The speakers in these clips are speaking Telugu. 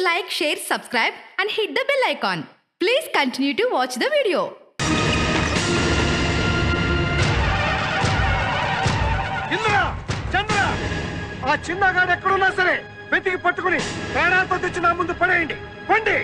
like, share, subscribe, and hit the bell icon. Please continue to watch the video. Indra చంద్ర ఆ చిన్నగాడు ఎక్కడున్నా సరే వెతికి పట్టుకుని ప్రాణాలతో తెచ్చి నా ముందు పడేయండి పండి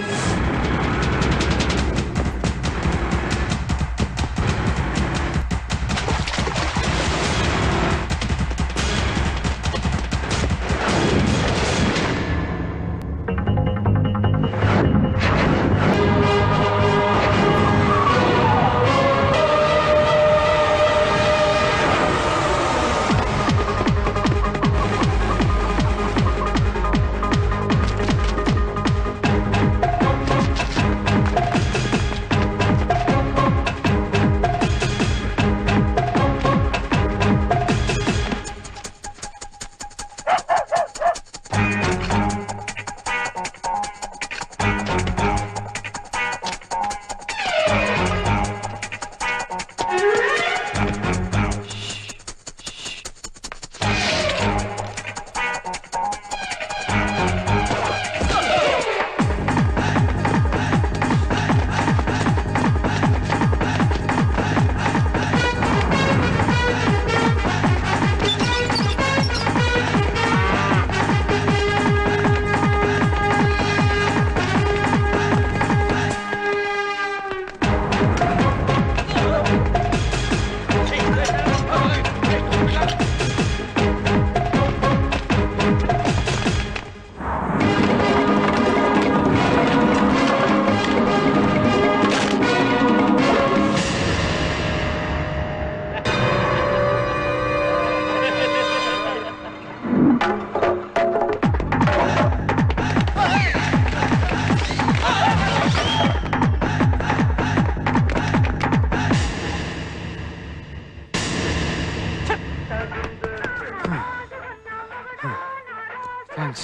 థ్యాంక్స్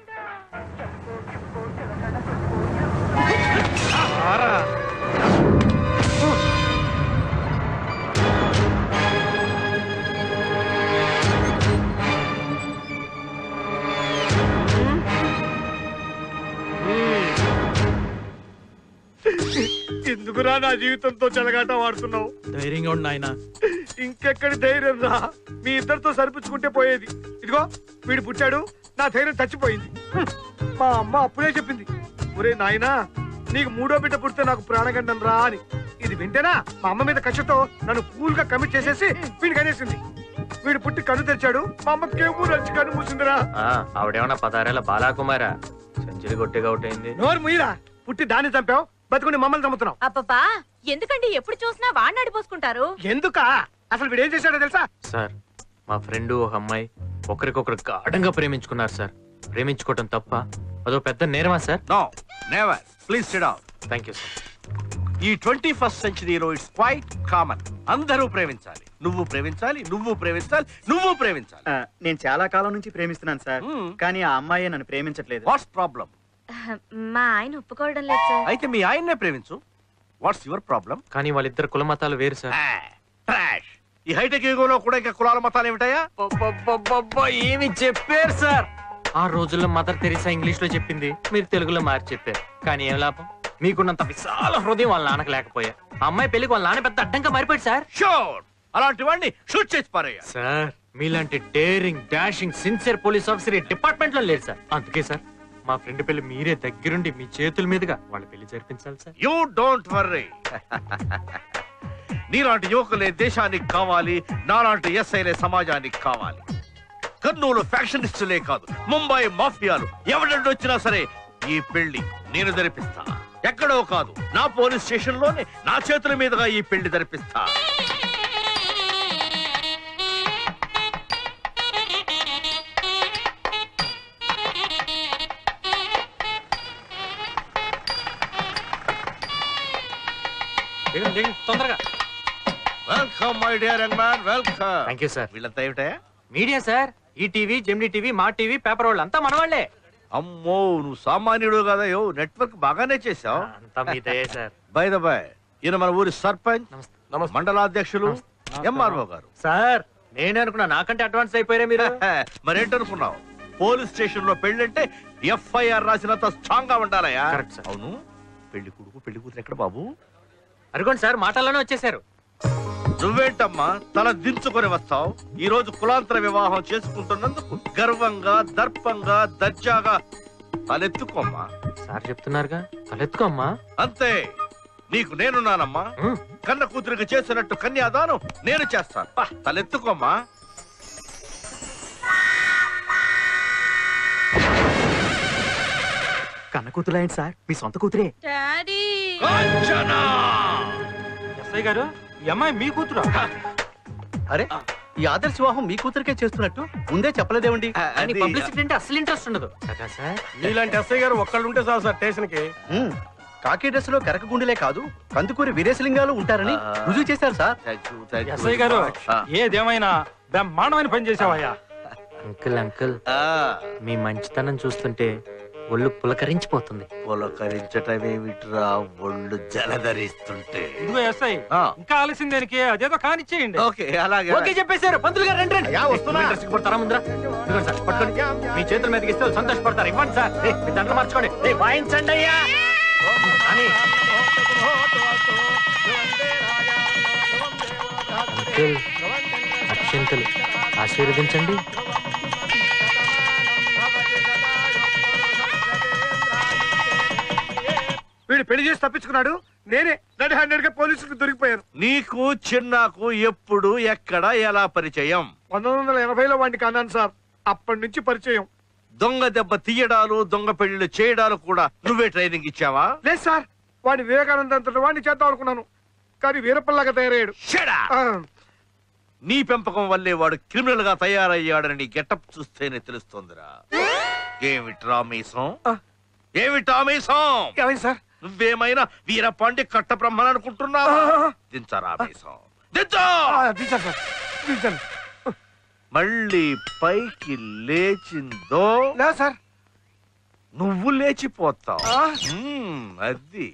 ఎందుకురా నా జీవితంతో చెలగాట వాడుతున్నావు ధైర్యంగా ఉండి నాయన ఇంకెక్కడి ధైర్యం రా మీ ఇద్దరితో సరిపుచ్చుకుంటే పోయేది ఇదిగో వీడు పుట్టాడు నా ధైర్యం చచ్చిపోయింది హ్మ్. మా అమ్మ అప్పుడే చెప్పింది ఒరే నాయనా నీకు మూడో బిడ్డ పుడితే నాకు ప్రాణగండం రా అని ఇది వింటేనా మా అమ్మ మీద కక్షతో నన్ను కూల్ గా కమిట్ చేసేసి వీడికి అనేసింది వీడు పుట్టి కన్ను తెచ్చాడు మా అమ్మ కేమూ రంచి కన్ను మూసిందిరా ఆ, ఆవిడేమన్నా పదారేళ్ళ బాలాకుమారా సెంచరీ కొట్టిగా అవుట్ అయింది నోరు ముయ్యరా పుట్టి దాన్ని చంపావు బతుకుని మమ్మల్ని చంపుతున్నావు అబ్బబ్బా ఎందుకండి ఎప్పుడు చూసినా వాడిని అడిపోసుకుంటారు ఎందుకా అసలు వీడు ఏం చేశాడో తెలుసా సార్ మా ఫ్రెండ్ ఒక అమ్మాయి ఒకరికొకరు గాఢంగా ప్రేమించుకున్నారు సార్ ప్రేమించుకోవటం తప్ప అదో పెద్ద నేరమా sir no never please sit down thank you sir ఈ ట్వంటీ ఫస్ట్ సెంచరీలో ఇట్స్ క్వైట్ కామన్ అందరూ ప్రేమించాలి నువ్వు ప్రేమించాలి నువ్వు ప్రేమించాలి నువ్వు ప్రేమించాలి ఆ, నేను చాలా కాలం నుంచి ప్రేమిస్తున్నాను సార్ Hmm. కానీ ఆ అమ్మాయి నన్ను ప్రేమించట్లేదు వాట్స్ ప్రాబ్లం మా ఆయన ఒప్పుకోవడం లేదు సార్ అయితే మీ ఆయన్నే ప్రేమించు వాట్స్ యువర్ ప్రాబ్లం కానీ వాళ్ళిద్దరు కుల మతాలు వేరు సార్ ట్రాష్ ఈ హైటెక్ యుగంలో కూడా ఇంకా కులాల మతాలు ఏమిటాయా అబ్బబ్బబ్బబ్బబ్బా, ఏమి చెప్పారు సార్ ఆ రోజుల్లో మదర్ తెరీసా ఇంగ్లీష్ లో చెప్పింది మీరు తెలుగులో మార్చి చెప్పారు కానీ ఏం లాభం మీకున్నంత విశాల హృదయం వాళ్ళ నాన్నకు లేకపోయా ఆ అమ్మాయి పెళ్లికి వాళ్ళ నాన్న పెద్ద అడ్డంగా మారిపోయాడు సార్ షూర్ అలాంటి వాడిని షూట్ చేసి పారేయ సార్ మీలాంటి daring dashing sincere police officer ఈ డిపార్ట్మెంట్ లో లేరు సార్ అందుకే సార్ మా ఫ్రెండ్ పెళ్లి మీరే దగ్గరుండి మీ చేతుల మీదుగా వాళ్ళ పెళ్లి జరిపించాలి సార్ యూ డోంట్ వర్రీ నీలాంటి యువకులే దేశానికి కావాలి నాలాంటి ఎస్ఐలే సమాజానికి కావాలి కర్నూలు ఫ్యాక్షనిస్టులే కాదు ముంబై మాఫియాలు ఎవడంటే వచ్చినా సరే ఈ పెళ్లి నేను జరిపిస్తా ఎక్కడో కాదు నా పోలీస్ స్టేషన్ లోనే నా చేతుల మీదుగా ఈ పెళ్లి జరిపిస్తా దిగండి, దిగండి, తొందరగా welcome my dear young man welcome thank you sir వీళ్ళంతా ఏమిటా మీడియా సార్ ఈ TV Gemini TV Maa TV paper వాళ్ళు అంతా మనవాళ్లే అమ్మో నువ్వు సామాన్యుడు కదా యో నెట్వర్క్ బాగానే చేసావు అంతా మీ దయే సార్ బై ద బై ఈయన మన ఊరి సర్పంచ్ నమస్తే మండలాధ్యక్షులు ఎంఆర్ఓ గారు సార్ నేను అనుకున్నా నాకంటే అడ్వాన్స్ అయిపోయారా మీరు మరేంటనుకున్నావు పోలీస్ స్టేషన్ లో పెళ్ళంటే ఎఫ్ఐఆర్ రాసినంత స్ట్రాంగ్ గా ఉండాలయా Correct, sir. అవును పెళ్లి కొడుకు పెళ్లి కూతురు ఎక్కడ బాబు అరుగోండి సార్ మాటల్లోనే వచ్చేసారు నువ్వేంటమ్మా తల దించుకొని వస్తావు ఈ రోజు కులాంతర వివాహం చేసుకుంటున్నందుకు గర్వంగా దర్పంగా దర్జాగా తలెత్తుకోమ్మా సార్ చెప్తున్నారుగా తలెత్తుకో అమ్మా అంతే నీకు నేనున్నానమ్మా ఉమ్. కన్న కూతురికి చేసినట్టు కన్యాదానం నేను చేస్తాను పా, తలెత్తుకోమ్మా కన్న కూతురు ఏంటి సార్ మీ సొంత కూతురే డాడీ కాంచనా! ఎస్ఐ గారు ఈ అమ్మాయి మీ కూతురా అరే ఈ ఆదర్శ వివాహం మీ కూతురికే చేస్తున్నట్టు ముందే చెప్పలేదేమండి అది- పబ్లిసిటీ అంటే అసలు ఇంట్రెస్ట్ ఉండదు కదా సార్ నీలాంటి ఎస్ఐ గారు ఒక్కళ్ళు ఉంటే చాలు సార్ స్టేషన్ కి ఉమ్, కాకి డ్రెస్ లో కరక గుండెలే కాదు కందుకూరి వీరేశలింగాలు ఉంటారని ఆ. రుజువు చేశారు sir Thank you, thank you SI very గారు much. ఆ, ఏదేమైనా బ్రహ్మాండమైన పని చేసావయ్యా అంకుల్ అంకుల్ ఆ, మీ మంచితనం చూస్తుంటే ఒళ్ళు పులకరించిపోతుంది పులకరించటమేమిట్రా ఒళ్ళు జలధరిస్తుంటే ఇదిగో ఎస్ఐ ఆ. ఇంకా ఆలస్యం దేనికి అదేదో కానిచ్చేయండి ఓకే అలాగే ఓకే చెప్పేశారు పంతులు గారు రండి రండి వస్తున్నా. మీ డ్రెస్కి పడతారా ముందర ఇదిగోండి సార్ పట్టుకోండి మీ చేతుల మీదకి ఇస్తే వాళ్ళు సంతోషపడతారు ఇవ్వండి సార్ ఏయ్, మీ దండలు మార్చుకోండి ఏయ్, వాయించండి అయ్యా అని అంకుల్ అక్షంతలు ఆశీర్వదించండి వీడు పెళ్లి చేసి తప్పించుకున్నాడు నేనే రెడ్ హ్యాండెడ్ గా పోలీసులకు దొరికిపోయాను నీకు చిన్నాకు ఎప్పుడు ఎక్కడ ఎలా పరిచయం పంతొమ్మిది వందల ఎనభైలో వాడిని కన్నాను సార్ అప్పటి నుంచి పరిచయం దొంగ దెబ్బ తీయడాలు దొంగ పెళ్లిళ్ళు చేయడాలు కూడా నువ్వే ట్రైనింగ్ ఇచ్చావా లేదు సార్ వాడిని వివేకానంద అంతటి వాడిని చేద్దాం అనుకున్నాను కానీ వీరప్పల్లాగా తయారయ్యాడు Shut up! ఆ, నీ పెంపకం వల్లే వాడు క్రిమినల్ గా తయారయ్యాడని నీ గెటప్ చూస్తేనే తెలుస్తోందిరా ఏమిట్రా మీసం ఆ. ఏమిటా మీసం ఏమైంది సార్ నువ్వేమైనా వీరపాండి కట్ట బ్రహ్మని అనుకుంటున్నావా ఆ. దించరా మీసం దించో ఆ, దించాను సార్ దించాను మళ్ళీ పైకి లేచిందో లేదు సార్ నువ్వు లేచిపోతావు ఆ. మ్మ్, అది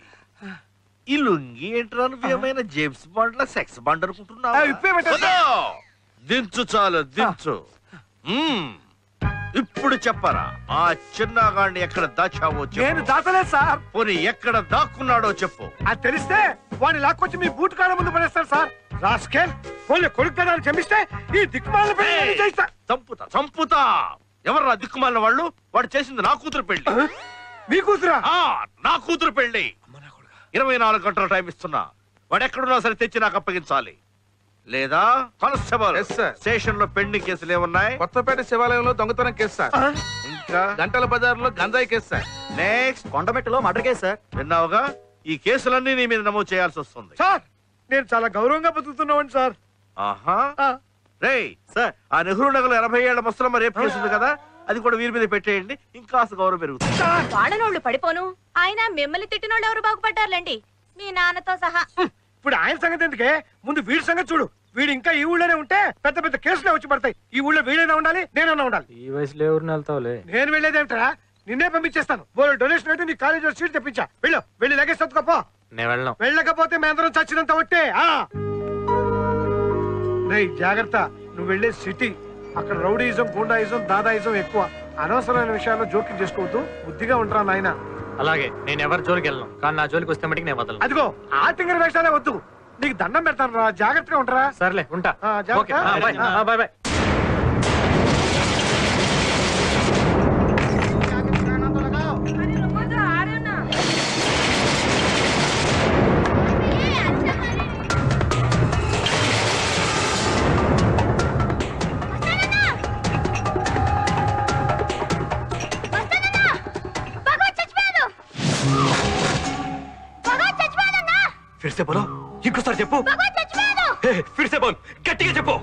ఈ లుంగి ఏంట్రా నువ్వేమైనా జేమ్స్ బాండ్ లా సెక్స్ బాండ్ అనుకుంటున్నావా ఆ, ఇప్పే పెట్టేస్తా. వదో! దించు చాలు దించు మ్మ్. ఇప్పుడు చెప్పరా ఆ చిన్నగాడిని ఎక్కడ దాచావో నేను చెప్పు దాచలేదు సార్ పోనీ ఎక్కడ దాక్కున్నాడో చెప్పు అది తెలిస్తే వాడిని లాక్కొచ్చి మీ బూట్ కాడ ముందు పడేస్తారు సార్ రాస్కేల్ పోలే కొడుకు కదా అని చంపిస్తే ఈ దిక్కుమాల పెళ్లి చేస్తా చంపుతా చంపుతా ఎవర్రా దిక్కుమాలిన వాళ్ళు వాడు చేసింది నా కూతురు పెళ్లి ఆ? మీ కూతురా ఆ నా కూతురు పెళ్లి ఇరవై నాలుగు గంటల టైం ఇస్తున్నా వాడు ఎక్కడున్నా సరే తెచ్చి నాకు అప్పగించాలి లేదా కానిస్టేబుల్ Yes, sir. స్టేషన్ లో పెండింగ్ కేసులు ఏమున్నాయి కొత్తపేట శివాలయంలో దొంగతనం కేసు సార్ ఇంకా గంటల బజార్లో గంజాయి కేసు సార్ నెక్స్ట్ కొండమెట్టలో మర్డర్ కేసు సార్ విన్నావుగా ఈ కేసులన్నీ నీ మీద నమోదు చేయాల్సి వస్తుంది సార్ నేను చాలా గౌరవంగా బతుకుతున్నాను సార్ ఆహా ఆ, రేయ్ సార్ ఆ నెహ్రూ నగర్ ఎనభై ఏళ్ల ముసలమ్మ రేపు చేసింది కదా అది కూడా వీరి మీద పెట్టేయండి ఇంకా గౌరవం పెరుగుతుంది సార్ వాళ్ళనోళ్ళు పడిపోను ఆయన మిమ్మల్ని తిట్టినోళ్ళు ఎవరు బాగుపడ్డారులేండి మీ నాన్నతో సహా ఇప్పుడు ఆయన సంగతి ఎందుకే ముందు వీడి సంగతి చూడు వీడు ఇంకా ఈ ఊళ్ళోనే ఉంటే పెద్ద పెద్ద కేసులే వచ్చి పడతాయి ఈ ఊళ్ళో వీడైనా ఉండాలి నేనైనా ఉండాలి ఈ వయసులో ఎవరిని వెళ్తావులే నేను వెళ్ళేదేమిటరా నిన్నే పంపించేస్తాను బోలు డొనేషన్ అయితే నీ కాలేజీలో సీట్ తెప్పించా వెళ్ళు వెళ్ళి లగేజ్ సర్దుకోపో నేను వెళ్ళను వెళ్ళకపోతే మేమందరం చచ్చినంత ఒట్టే ఆ రేయ్ జాగ్రత్త నువ్వు వెళ్ళే సిటీ అక్కడ రౌడీయిజం గుండాయిజం దాదాయిజం ఎక్కువ అనవసరమైన విషయాల్లో జోక్యం చేసుకోవద్దు బుద్ధిగా ఉంటారా నాయన అలాగే నేను ఎవరి జోలికి వెళ్ళను కానీ నా జోలికి వస్తే మటుకు నేను వదలను అదిగో ఆ తింగర వేషాలే వద్దు నీకు దండం పెడతాను రా జాగ్రత్తగా ఉంటారా సర్లే ఉంటా ఆ, జాగ్రత్త. ఓకే ఆ, బాయ్ ఆ. ఆ, బాయ్ బాయ్ ఫిర్సే బోలో ఇంకోసారి చెప్పు హే, ఫిర్సే బోల్ గట్టిగా చెప్పు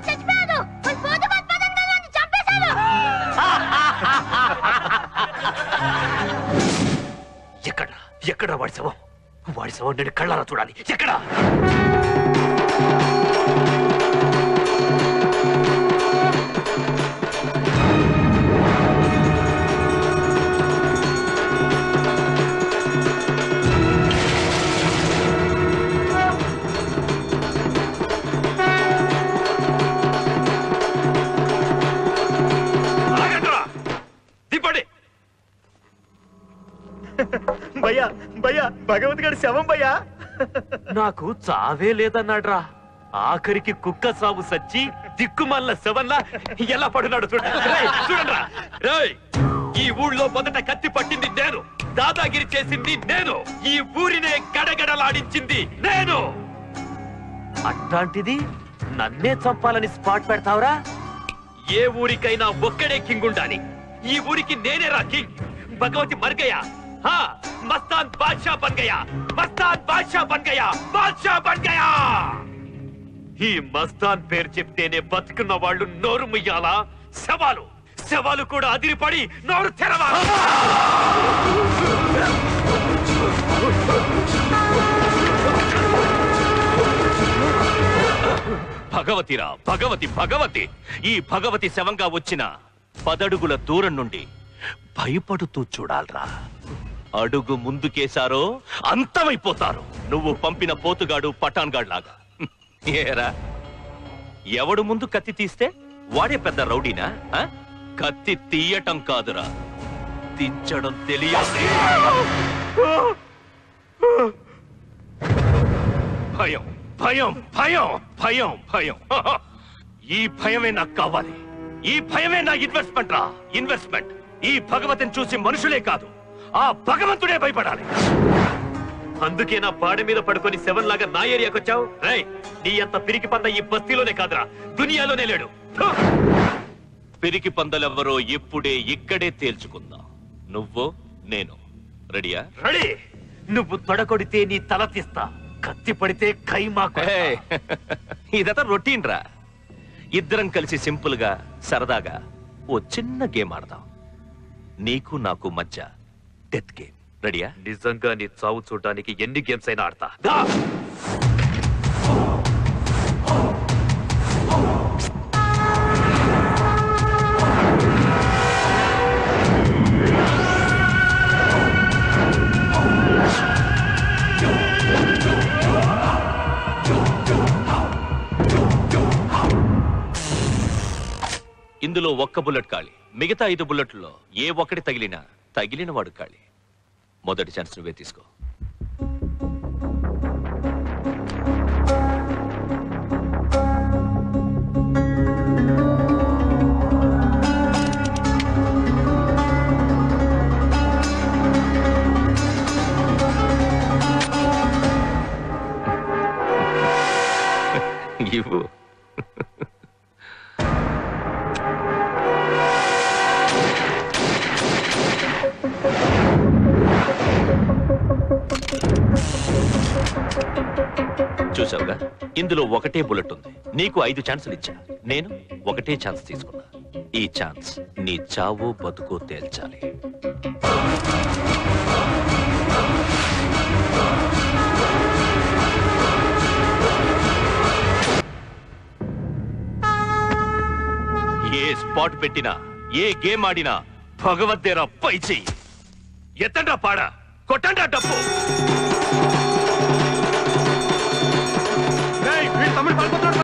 ఎక్కడ ఎక్కడ వాడి శవం వాడి శవం నేను కళ్ళారా చూడాలి ఎక్కడ ఆగండ్రా! భయ్యా భయ్యా భగవత్ గారి శవం భయ్యా నాకు చావే లేదన్నాడ్రా ఆఖరికి కుక్క సాగు సచ్చి దిక్కుమల్ల శవంలా ఎలా పడున్నాడు చూడండి రేయ్, చూడండిరా. రేయ్, ఈ ఊళ్ళో మొదట కత్తి పట్టింది నేను దాదాగిరి చేసింది నేను ఈ ఊరినే గడగడలాడించింది నేను అట్లాంటిది నన్నే చంపాలని స్పాట్ పెడతావురా ఏ ఊరికైనా ఒక్కడే కింగ్ ఉండాలి ఈ ఊరికి నేనే రా కింగ్ భగవతి మర్ గయా హా మస్తాన్ బాద్షా బన్ గయా మస్తాన్ బాద్షా బన్ గయా బాద్షా బన్ గయా ఈ మస్తాన్ పేరు చెప్తేనే బతుకున్న వాళ్ళు నోరు ముయ్యాలా శవాలు శవాలు కూడా అదిరిపడి నోరు తెరవాలి భగవతిరా భగవతి భగవతి ఈ భగవతి శవంగా వచ్చిన పదడుగుల దూరం నుండి భయపడుతూ చూడాలరా అడుగు ముందుకేశారో అంతమైపోతారు నువ్వు పంపిన పోతుగాడు పఠాన్గాడ్ లాగా ఏరా ఎవడు ముందు కత్తి తీస్తే వాడే పెద్ద రౌడీనా ఆ? కత్తి తీయటం కాదురా దించడం తెలియాలి భయం భయం భయం భయం భయం ఈ భయమే నాకు కావాలి ఈ భయమే నా ఇన్వెస్ట్మెంట్ రా ఇన్వెస్ట్మెంట్ ఈ భగవతిని చూసి మనుషులే కాదు ఆ భగవంతుడే భయపడాలి అందుకే నా పాడ మీద పడుకొని సెవెన్ లాగా నా ఏరియాకి వచ్చావు రై నీ అంత పిరికి పంద ఈ బస్తీలోనే కాదురా దునియాలోనే లేడు హ! పిరికి పందలెవ్వరో ఇప్పుడే ఇక్కడే తేల్చుకుందాం నువ్వు నేను రెడీయా రెడీ నువ్వు తొడకొడితే నీ తల తీస్తా కత్తి పడితే కైమా ఇదంతా రొటీన్ రా ఇద్దరం కలిసి సింపుల్ గా సరదాగా ఓ చిన్న గేమ్ ఆడదాం నీకు నాకు మధ్య డెత్ గేమ్ రెడీయా నిజంగా నీ చావు చూడడానికి ఎన్ని గేమ్స్ అయినా ఆడతా దా! ఇందులో ఒక్క బుల్లెట్ ఖాళీ మిగతా ఐదు బుల్లెట్లలో ఏ ఒక్కటి తగిలినా తగిలిన వాడు ఖాళీ మొదటి ఛాన్స్ నువ్వే తీసుకో ఇవ్వు చూసావుగా ఇందులో ఒకటే బుల్లెట్ ఉంది నీకు ఐదు ఛాన్సులు ఇచ్చా నేను ఒకటే ఛాన్స్ తీసుకున్నా ఈ ఛాన్స్ నీ చావో బతుకో తేల్చాలి ఏ స్పాట్ పెట్టినా ఏ గేమ్ ఆడినా భగవద్దేరా పై చెయ్యి ఎత్తండ్రా పాడా కొట్టండ్రా డప్పు